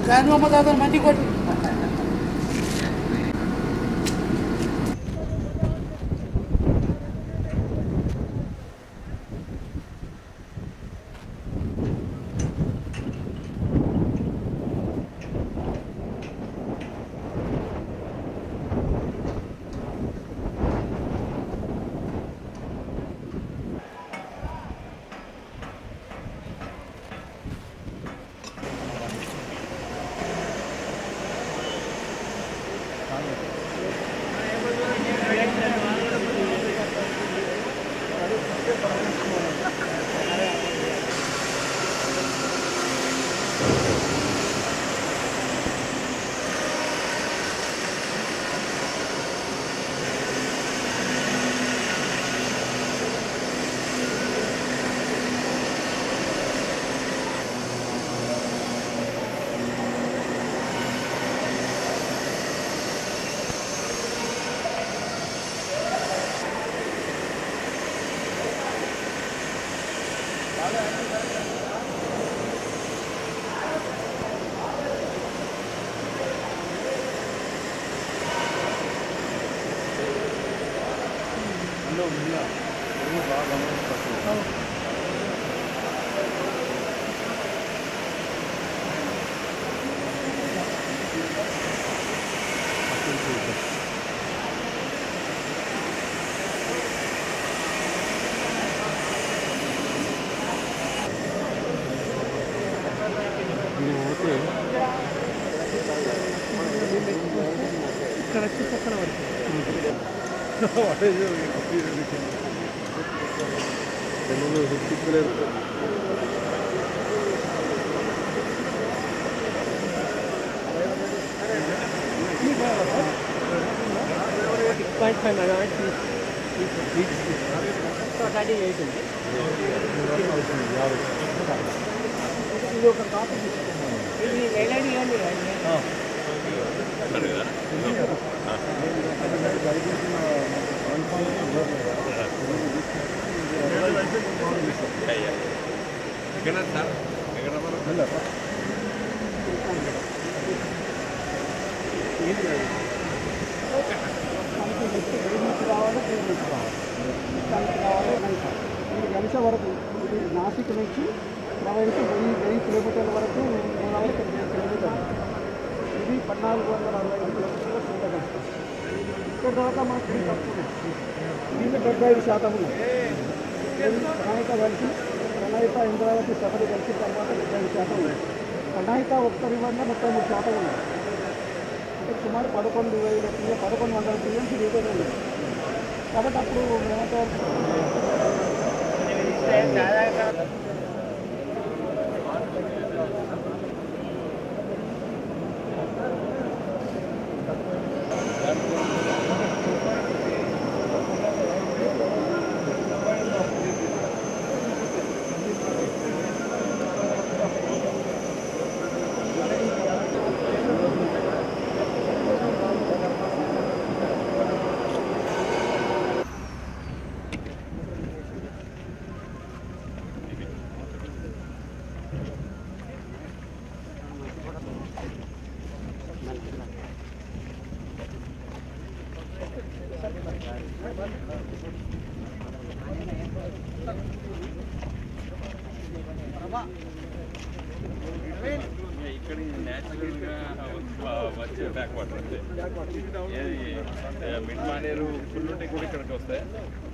కానీ అమ్మ తాత మంచి కొట్టు ఇక్కడ వచ్చి పక్కన పడుతుంది point five megawatt thirty eight ఉంది ఇది ఒక కాపీ ఇది ఎల్ఐడి కానీ గంట వరకు ఇది నాసిక్ నుంచి ప్రవహించి వెయ్యి వెయ్యి కిలోమీటర్ల వరకు గోదావరి పదిహేను కిలోమీటర్లు ఇది పద్నాలుగు వందల అరవై ఐదు కిలోమీటర్ల సొంత ఇక్కడ దాకా మనకు ఇది తక్కువ దీన్ని డెబ్బై ఐదు శాతం ఉంది ప్రణాళిక కలిసి ప్రణాళిక ఇంద్రావతి సభలు కలిసిన తర్వాత డెబ్బై ఐదు శాతం ఉంది ప్రణాళిక ఒక్క రివర్లో ముప్పై మూడు శాతం ఉంది అంటే సుమారు పదకొండు వేల టీఎం పదకొండు వందల టీఎంసీ రీటైల్ ఉంది కాబట్టి అప్పుడు ఏమంటారు ఇక్కడ న్యాచురల్ గా వచ్చే బ్యాక్ వాటర్ అంతే ఏది మిడ్ మానేరు ఫుల్ ఉంటే కూడా ఇక్కడికి వస్తాయి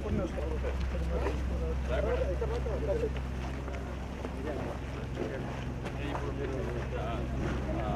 ఇప్పుడు మీరు ఆ, ఆ,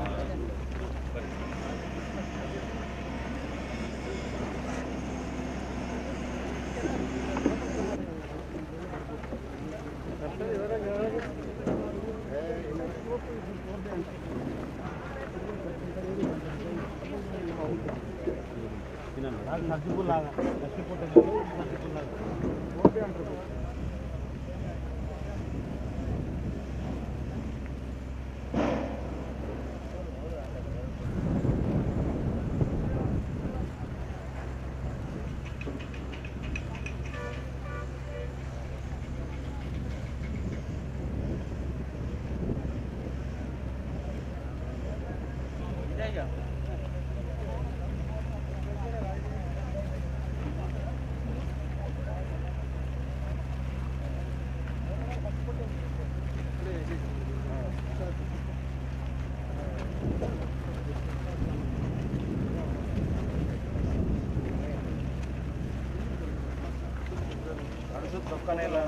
పని ఎలా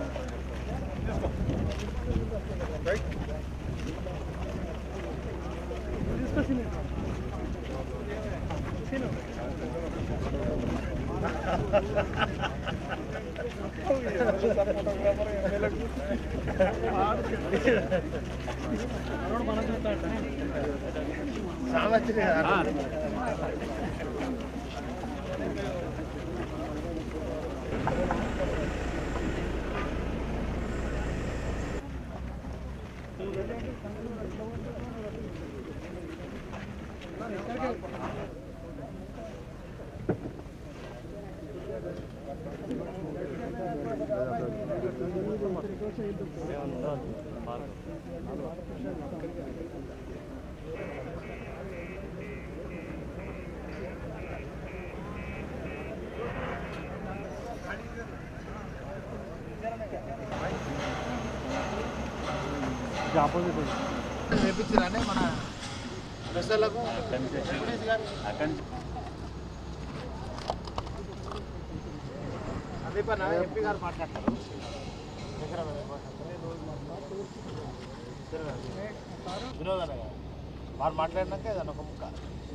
నేర్పించారని మన ప్రజలకు అదే పని ఎంపీ గారు మాట్లాడతారు వినోద్ అన్న గారు వారు మాట్లాడినాక ఏదన్నా ఒక ముక్క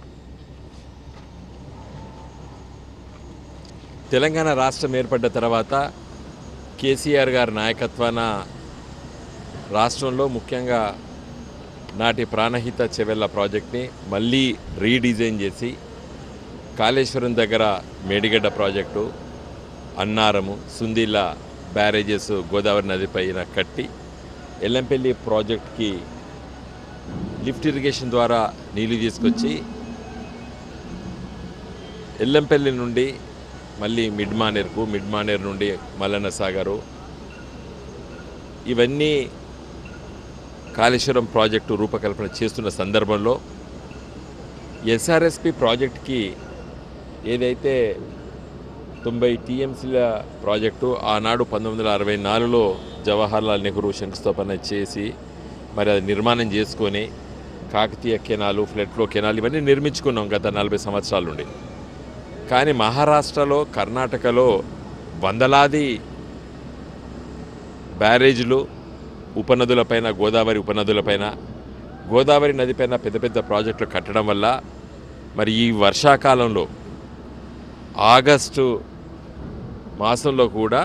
తెలంగాణ రాష్ట్రం ఏర్పడ్డ తర్వాత కేసీఆర్ గారి నాయకత్వాన రాష్ట్రంలో ముఖ్యంగా నాటి ప్రాణహిత చెవెళ్ళ ప్రాజెక్ట్ని మళ్ళీ రీడిజైన్ చేసి కాళేశ్వరం దగ్గర మేడిగడ్డ ప్రాజెక్టు అన్నారము సుందిల్ల బ్యారేజెస్ గోదావరి నది పైన కట్టి ఎల్లంపల్లి ప్రాజెక్ట్కి లిఫ్ట్ ఇరిగేషన్ ద్వారా నీళ్లు తీసుకొచ్చి ఎల్లంపల్లి నుండి మళ్ళీ మిడ్ మానేర్కు మిడ్ మానేర్ నుండి మల్లన్న సాగరు ఇవన్నీ కాళేశ్వరం ప్రాజెక్టు రూపకల్పన చేస్తున్న సందర్భంలో ఎస్ఆర్ఎస్పి ప్రాజెక్ట్కి ఏదైతే తొంభై టీఎంసీల ప్రాజెక్టు ఆనాడు పంతొమ్మిది వందల అరవై నాలుగులో జవహర్లాల్ నెహ్రూ శంకుస్థాపన చేసి మరి అది నిర్మాణం చేసుకొని Kakatiya canal flood flow canal ఇవన్నీ నిర్మించుకున్నాం గత నలభై సంవత్సరాల నుండి కానీ మహారాష్ట్రలో కర్ణాటకలో వందలాది బ్యారేజ్లు ఉపనదులపైన గోదావరి ఉపనదులపైన గోదావరి నదిపైన పెద్ద పెద్ద ప్రాజెక్టులు కట్టడం వల్ల మరి ఈ వర్షాకాలంలో ఆగస్టు మాసంలో కూడా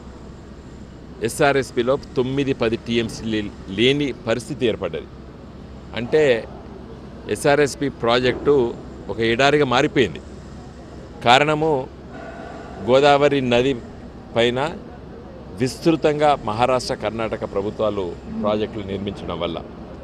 ఎస్ఆర్ఎస్పిలో తొమ్మిది పది టీఎంసీ లేని పరిస్థితి ఏర్పడ్డది అంటే ఎస్ఆర్ఎస్పి ప్రాజెక్టు ఒక ఎడారిగా మారిపోయింది కారణము గోదావరి నది పైన విస్తృతంగా మహారాష్ట్ర కర్ణాటక ప్రభుత్వాలు ప్రాజెక్టులు నిర్మించడం వల్ల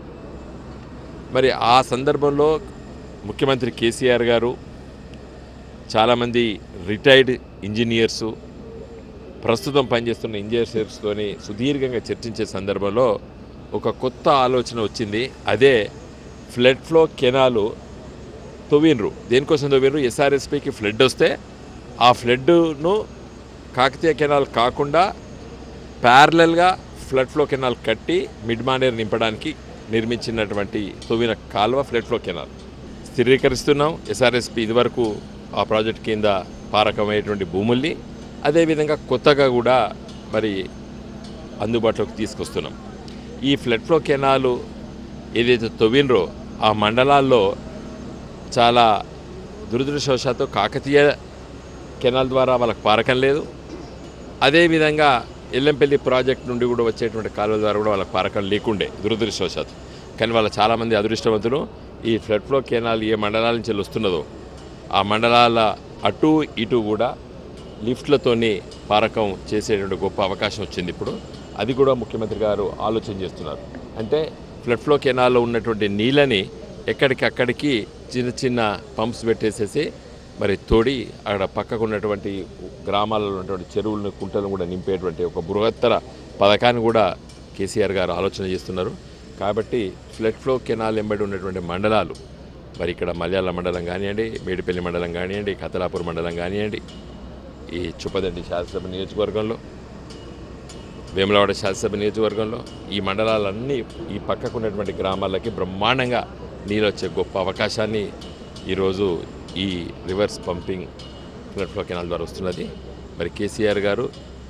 మరి ఆ సందర్భంలో ముఖ్యమంత్రి కేసీఆర్ గారు చాలామంది రిటైర్డ్ ఇంజనీర్సు ప్రస్తుతం పనిచేస్తున్న ఇంజనీర్స్తోని సుదీర్ఘంగా చర్చించే సందర్భంలో ఒక కొత్త ఆలోచన వచ్చింది అదే ఫ్లడ్ ఫ్లో కెనాలు తవ్వినరు దేనికోసం తవ్వినరు ఎస్ఆర్ఎస్పికి ఫ్లడ్ వస్తే ఆ ఫ్లడ్ను కాకతీయ కెనాల్ కాకుండా ప్యారలల్గా ఫ్లడ్ ఫ్లో కెనాల్ కట్టి మిడ్ మానేర్ నింపడానికి నిర్మించినటువంటి తవ్విన కాలువ ఫ్లడ్ ఫ్లో కెనాల్ స్థిరీకరిస్తున్నాం ఎస్ఆర్ఎస్పి ఇదివరకు ఆ ప్రాజెక్ట్ కింద పారకమైనటువంటి భూముల్ని అదేవిధంగా కొత్తగా కూడా మరి అందుబాటులోకి తీసుకొస్తున్నాం ఈ ఫ్లడ్ ఫ్లో కెనాలు ఏదైతే తవ్వినరో ఆ మండలాల్లో చాలా దురదృష్టవశాత్తు కాకతీయ కెనాల్ ద్వారా వాళ్ళకి పారకం లేదు అదేవిధంగా ఎల్లంపల్లి ప్రాజెక్ట్ నుండి కూడా వచ్చేటువంటి కాలువల ద్వారా కూడా వాళ్ళకి పారకం లేకుండే దురదృష్టవశాత్తు కానీ వాళ్ళ చాలామంది అదృష్టవంతులు ఈ ఫ్లడ్ ఫ్లో కెనాల్ ఏ మండలాల నుంచి వస్తున్నదో ఆ మండలాల అటు ఇటు కూడా లిఫ్ట్లతోని పారకం చేసేటువంటి గొప్ప అవకాశం వచ్చింది ఇప్పుడు అది కూడా ముఖ్యమంత్రి గారు ఆలోచన చేస్తున్నారు అంటే ఫ్లడ్ ఫ్లో కెనాల్లో ఉన్నటువంటి నీళ్ళని ఎక్కడికక్కడికి చిన్న చిన్న పంప్స్ పెట్టేసేసి మరి తోడి అక్కడ పక్కకు ఉన్నటువంటి గ్రామాలలో ఉన్నటువంటి చెరువులను కుంటలను కూడా నింపేటువంటి ఒక బృహత్తర పథకాన్ని కూడా కేసీఆర్ గారు ఆలోచన చేస్తున్నారు కాబట్టి ఫ్లడ్ ఫ్లో కెనాల్ ఎంబడి ఉన్నటువంటి మండలాలు మరి ఇక్కడ మలయాళ మండలం కానివ్వండి మేడిపల్లి మండలం కానివ్వండి కతలాపూర్ మండలం కానివ్వండి ఈ చుప్పదండి శాసనసభ నియోజకవర్గంలో వేములవాడ శాసనసభ నియోజకవర్గంలో ఈ మండలాలన్నీ ఈ పక్కకు ఉన్నటువంటి గ్రామాలకి బ్రహ్మాండంగా నీళ్ళు వచ్చే గొప్ప అవకాశాన్ని ఈరోజు ఈ reverse pumping flood flow canal ద్వారా వస్తున్నది మరి కేసీఆర్ గారు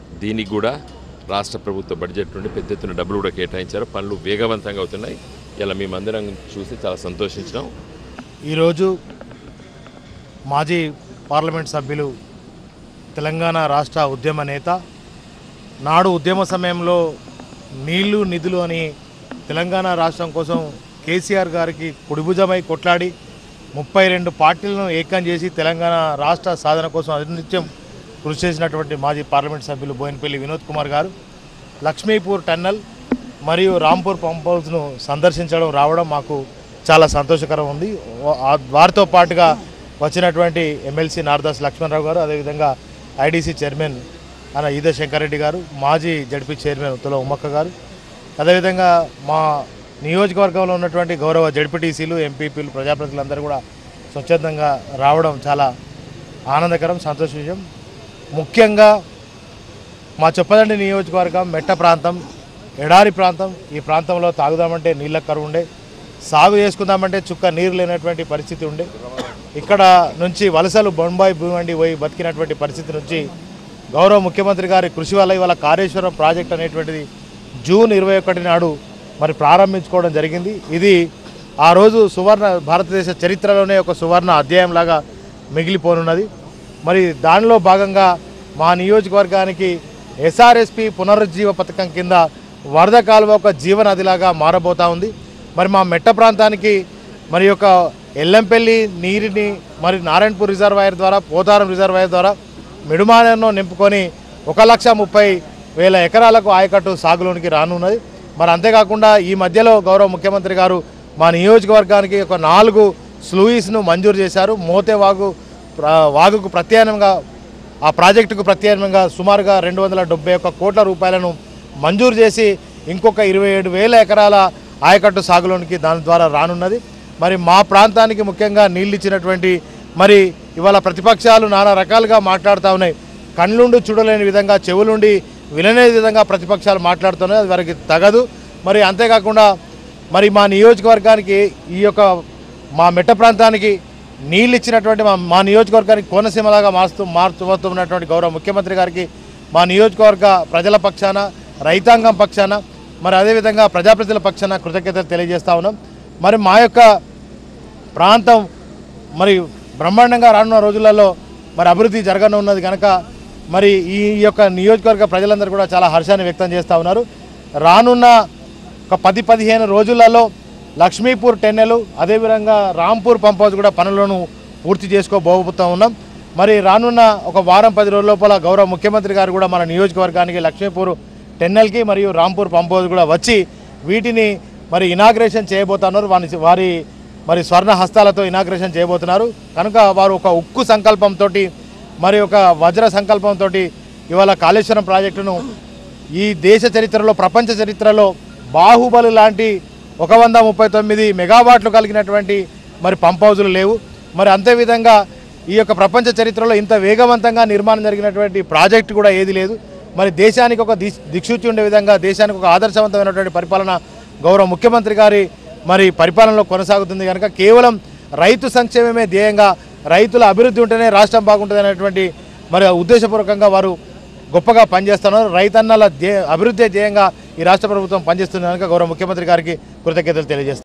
దీనికి కూడా రాష్ట్ర ప్రభుత్వ బడ్జెట్ నుండి పెద్ద ఎత్తున డబ్బులు కూడా కేటాయించారు పనులు వేగవంతంగా అవుతున్నాయి ఇలా మేమందరం చూసి చాలా సంతోషించినాం ఈరోజు మాజీ పార్లమెంట్ సభ్యులు తెలంగాణ రాష్ట్ర ఉద్యమ నేత నాడు ఉద్యమ సమయంలో నీళ్లు నిధులు అని తెలంగాణ రాష్ట్రం కోసం కేసీఆర్ గారికి కుడిభుజమై కొట్లాడి ముప్పై రెండు పార్టీలను ఏకం చేసి తెలంగాణ రాష్ట్ర సాధన కోసం అనిత్యం కృషి చేసినటువంటి మాజీ పార్లమెంట్ సభ్యులు బోయినపల్లి వినోద్ కుమార్ గారు లక్ష్మీపూర్ టన్నల్ మరియు రాంపూర్ పంప్ హౌస్ను సందర్శించడం రావడం మాకు చాలా సంతోషకరం ఉంది వా- ఆ- వారితో పాటుగా వచ్చినటువంటి ఎమ్మెల్సీ నారదాస్ లక్ష్మణరావు గారు అదేవిధంగా ఐడీసీ చైర్మన్ అన్న ఈద శంకరెడ్డి గారు మాజీ జడ్పీ చైర్మన్ తుల ఉమ్మక్క గారు అదేవిధంగా మా నియోజకవర్గంలో ఉన్నటువంటి గౌరవ జడ్పీటీసీలు ఎంపీపీలు ప్రజాప్రతినిధులందరూ కూడా స్వచ్ఛందంగా రావడం చాలా ఆనందకరం సంతోష విషయం ముఖ్యంగా మా చొప్పదండి నియోజకవర్గం మెట్ట ప్రాంతం ఎడారి ప్రాంతం ఈ ప్రాంతంలో తాగుదామంటే నీళ్ళ కరువు ఉండే సాగు చేసుకుందామంటే చుక్క నీరు లేనటువంటి పరిస్థితి ఉండే ఇక్కడ నుంచి వలసలు బొంబాయి భూమండి పోయి బతికినటువంటి పరిస్థితి నుంచి గౌరవ ముఖ్యమంత్రి గారి కృషి వల్ల ఇవాళ కాళేశ్వరం ప్రాజెక్ట్ అనేటువంటిది జూన్ ఇరవై ఒకటి నాడు మరి ప్రారంభించుకోవడం జరిగింది ఇది ఆ రోజు సువర్ణ భారతదేశ చరిత్రలోనే ఒక సువర్ణ అధ్యాయంలాగా మిగిలిపోనున్నది మరి దానిలో భాగంగా మా నియోజకవర్గానికి ఎస్ఆర్ఎస్పి పునరుజ్జీవ పథకం కింద వరద కాలువ ఒక జీవనదిలాగా మారబోతా ఉంది మరి మా మెట్ట ప్రాంతానికి మరి యొక్క ఎల్లంపల్లి నీరుని మరి నారాయణపూర్ రిజర్వాయర్ ద్వారా పోతారం రిజర్వాయర్ ద్వారా మిడుమానను నింపుకొని ఒక లక్ష ముప్పై వేల ఎకరాలకు ఆయకట్టు సాగులోనికి రానున్నది మరి అంతేకాకుండా ఈ మధ్యలో గౌరవ ముఖ్యమంత్రి గారు మా నియోజకవర్గానికి ఒక నాలుగు స్లూయిస్ను మంజూరు చేశారు మోతే వాగు ప్ర- వాగుకు ప్రత్యామ్నాయంగా ఆ ప్రాజెక్టుకు ప్రత్యామ్నాయంగా సుమారుగా రెండు వందల డెబ్బై ఒక్క కోట్ల రూపాయలను మంజూరు చేసి ఇంకొక ఇరవై ఏడు వేల ఎకరాల ఆయకట్టు సాగులోనికి దాని ద్వారా రానున్నది మరి మా ప్రాంతానికి ముఖ్యంగా నీళ్ళు ఇచ్చినటువంటి మరి ఇవాళ ప్రతిపక్షాలు నానా రకాలుగా మాట్లాడుతూ ఉన్నాయి కళ్ళుండి చూడలేని విధంగా చెవులుండి వినలేని విధంగా ప్రతిపక్షాలు మాట్లాడుతున్నాయి అది వారికి తగదు మరి అంతేకాకుండా మరి మా నియోజకవర్గానికి ఈ యొక్క మా మెట్ట ప్రాంతానికి నీళ్ళు ఇచ్చినటువంటి మా మా నియోజకవర్గానికి కోనసీమలాగా మారుతూ మారుతున్నటువంటి గౌరవ ముఖ్యమంత్రి గారికి మా నియోజకవర్గ ప్రజల పక్షాన రైతాంగం పక్షాన మరి అదేవిధంగా ప్రజాప్రతినిధుల పక్షాన కృతజ్ఞతలు తెలియజేస్తా ఉన్నాం మరి మా యొక్క ప్రాంతం మరి బ్రహ్మాండంగా రానున్న రోజులలో మరి అభివృద్ధి జరగనున్నది కనుక మరి ఈ యొక్క నియోజకవర్గ ప్రజలందరూ కూడా చాలా హర్షాన్ని వ్యక్తం చేస్తూ ఉన్నారు రానున్న ఒక పది పదిహేను రోజులలో లక్ష్మీపూర్ టెన్నెలు అదేవిధంగా రాంపూర్ పంప్ హౌస్ కూడా పనులను పూర్తి చేసుకోబోతూ ఉన్నాం మరి రానున్న ఒక వారం పది రోజుల లోపల గౌరవ ముఖ్యమంత్రి గారు కూడా మన నియోజకవర్గానికి లక్ష్మీపూర్ టెన్నెల్కి మరియు రాంపూర్ పంప్ హౌస్ కూడా వచ్చి వీటిని మరి ఇనాగ్రేషన్ చేయబోతున్నారు వారి వారి మరి స్వర్ణ హస్తాలతో ఇనాగ్రేషన్ చేయబోతున్నారు కనుక వారు ఒక ఉక్కు సంకల్పంతో మరి ఒక వజ్ర సంకల్పంతో ఇవాళ కాళేశ్వరం ప్రాజెక్టును ఈ దేశ చరిత్రలో ప్రపంచ చరిత్రలో బాహుబలి లాంటి ఒక వంద ముప్పై తొమ్మిది మెగావాట్లు కలిగినటువంటి మరి పంప్ హౌజులు లేవు మరి అంతేవిధంగా ఈ యొక్క ప్రపంచ చరిత్రలో ఇంత వేగవంతంగా నిర్మాణం జరిగినటువంటి ప్రాజెక్టు కూడా ఏది లేదు మరి దేశానికి ఒక దిశ దిక్సూచి ఉండే విధంగా దేశానికి ఒక ఆదర్శవంతమైనటువంటి పరిపాలన గౌరవ ముఖ్యమంత్రి గారి మరి పరిపాలనలో కొనసాగుతుంది కనుక కేవలం రైతు సంక్షేమమే ధ్యేయంగా రైతుల అభివృద్ధి ఉంటేనే రాష్ట్రం బాగుంటుంది అనేటువంటి మరి ఉద్దేశపూర్వకంగా వారు గొప్పగా పనిచేస్తున్నారు రైతన్నల ధ్యేయ అభివృద్ధి ధ్యేయంగా ఈ రాష్ట్ర ప్రభుత్వం పనిచేస్తుంది కనుక గౌరవ ముఖ్యమంత్రి గారికి కృతజ్ఞతలు తెలియజేస్తారు